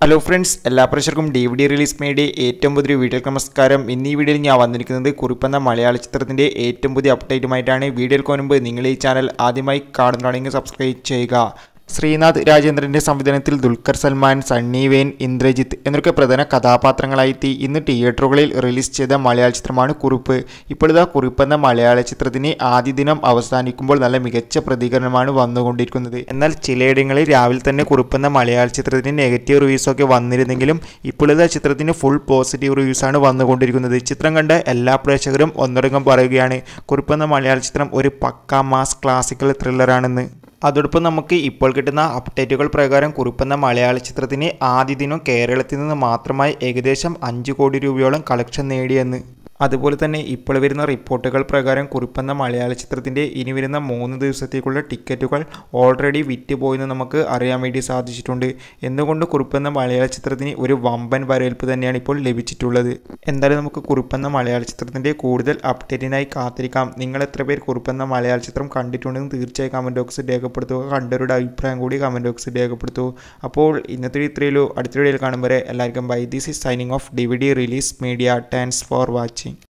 hello friends എല്ലാ പ്രേക്ഷകർക്കും D V D release media ഏറ്റവും പുതിയ വീഡിയോക്ക് നമസ്കാരം ഇന്ന് ഈ വീഡിയോയിൽ ഞാൻ വന്നിരിക്കുന്നത് കുറിപ്പെന്ന മലയാള ചിത്രത്തിൻ്റെ ഏറ്റവും പുതിയ അപ്ഡേറ്റുമായിട്ടാണ് വീഡിയോയിൽ മുൻപ് നിങ്ങൾ ഈ ചാനൽ ആദ്യമായി കാണുന്നതാണെങ്കിൽ സബ്സ്ക്രൈബ് ചെയ്യുക ശ്രീനാഥ് രാജേന്ദ്രൻ്റെ സംവിധാനത്തിൽ ദുൽഖർ സൽമാൻ സണ്ണി വെയിൻ ഇന്ദ്രജിത്ത് എന്നൊക്കെ പ്രധാന കഥാപാത്രങ്ങളായെത്തി ഇന്ന് തിയേറ്ററുകളിൽ റിലീസ് ചെയ്ത മലയാള ചിത്രമാണ് കുറിപ്പ് ഇപ്പോഴിതാ കുറിപ്പെന്ന മലയാള ചിത്രത്തിന് ആദ്യ ദിനം അവസാനിക്കുമ്പോൾ നല്ല മികച്ച പ്രതികരണമാണ് വന്നുകൊണ്ടിരിക്കുന്നത് എന്നാൽ ചിലയിടങ്ങളിൽ രാവിലെ തന്നെ കുറിപ്പെന്ന മലയാള ചിത്രത്തിന് നെഗറ്റീവ് റിവ്യൂസൊക്കെ വന്നിരുന്നെങ്കിലും ഇപ്പോഴത്തെ ചിത്രത്തിന് ഫുൾ പോസിറ്റീവ് റിവ്യൂസാണ് വന്നുകൊണ്ടിരിക്കുന്നത് ചിത്രം കണ്ട എല്ലാ പ്രേക്ഷകരും ഒന്നടങ്കം പറയുകയാണ് കുറിപ്പെന്ന മലയാള ചിത്രം ഒരു പക്ക മാസ് ക്ലാസിക്കൽ ത്രില്ലറാണെന്ന് അതോടൊപ്പം നമുക്ക് ഇപ്പോൾ കിട്ടുന്ന അപ്ഡേറ്റുകൾ പ്രകാരം കുറിപ്പെന്ന മലയാള ചിത്രത്തിന് ആദ്യ ദിനം കേരളത്തിൽ നിന്ന് മാത്രമായി ഏകദേശം അഞ്ച് കോടി രൂപയോളം കളക്ഷൻ നേടിയെന്ന് അതുപോലെ തന്നെ ഇപ്പോൾ വരുന്ന റിപ്പോർട്ടുകൾ പ്രകാരം കുറിപ്പെന്ന മലയാള ചിത്രത്തിൻ്റെ ഇനി വരുന്ന മൂന്ന് ദിവസത്തേക്കുള്ള ടിക്കറ്റുകൾ ഓൾറെഡി വിറ്റുപോയെന്ന് നമുക്ക് അറിയാൻ വേണ്ടി സാധിച്ചിട്ടുണ്ട് എന്തുകൊണ്ട് കുറിപ്പെന്ന മലയാള ചിത്രത്തിന് ഒരു വമ്പൻ വരവേൽപ്പ് തന്നെയാണ് ഇപ്പോൾ ലഭിച്ചിട്ടുള്ളത് എന്തായാലും നമുക്ക് കുറിപ്പെന്ന മലയാള ചിത്രത്തിൻ്റെ കൂടുതൽ അപ്ഡേറ്റിനായി കാത്തിരിക്കാം നിങ്ങൾ എത്ര പേർ കുറിപ്പെന്ന മലയാള ചിത്രം കണ്ടിട്ടുണ്ടെന്ന് തീർച്ചയായും കമൻറ്റ് ബോക്സിൽ രേഖപ്പെടുത്തുക കണ്ടവരുടെ അഭിപ്രായം കൂടി കമൻറ്റ് ബോക്സിൽ രേഖപ്പെടുത്തൂ അപ്പോൾ ഇന്നത്തെ ഇത്രയുള്ളൂ അടുത്ത വീഡിയോയിൽ കാണും വരെ എല്ലാവർക്കും bye this is signing off D V D release media thanks for watching